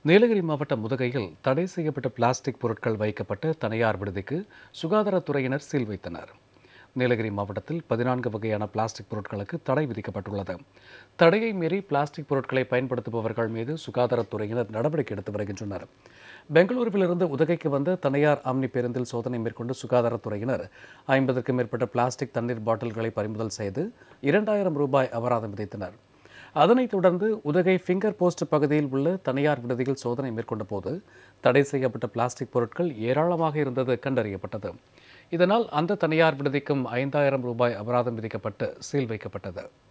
நீலகிரி மாவட்டம் முதுகையில் தடை செய்யப்பட்ட பிளாஸ்டிக் பொருட்கள் வைக்கப்பட்ட தனியார் விடுதிக்கு சுகாதாரத்துறையினர் சீல் வைத்தனர் நீலகிரி மாவட்டத்தில் பதினான்கு வகையான பிளாஸ்டிக் பொருட்களுக்கு தடை விதிக்கப்பட்டுள்ளது தடையை மீறி பிளாஸ்டிக் பொருட்களை பயன்படுத்துபவர்கள் மீது சுகாதாரத்துறையினர் நடவடிக்கை எடுத்து வருகின்றனர் பெங்களூருவிலிருந்து உதகைக்கு வந்த தனியார் ஆம்னி பேருந்தில் சோதனை மேற்கொண்டு சுகாதாரத்துறையினர் ஐம்பதற்கும் மேற்பட்ட பிளாஸ்டிக் தண்ணீர் பாட்டில்களை பறிமுதல் செய்து இரண்டாயிரம் ரூபாய் அபராதம் விதித்தனர் அதனைத் தொடர்ந்து உதகை ஃபிங்கர் போஸ்ட் பகுதியில் உள்ள தனியார் விடுதியில் சோதனை மேற்கொண்ட போது தடை செய்யப்பட்ட பிளாஸ்டிக் பொருட்கள் ஏராளமாக இருந்தது கண்டறியப்பட்டது இதனால் அந்த தனியார் விடுதிக்கும் ஐந்தாயிரம் ரூபாய் அபராதம் விதிக்கப்பட்டு சீல் வைக்கப்பட்டது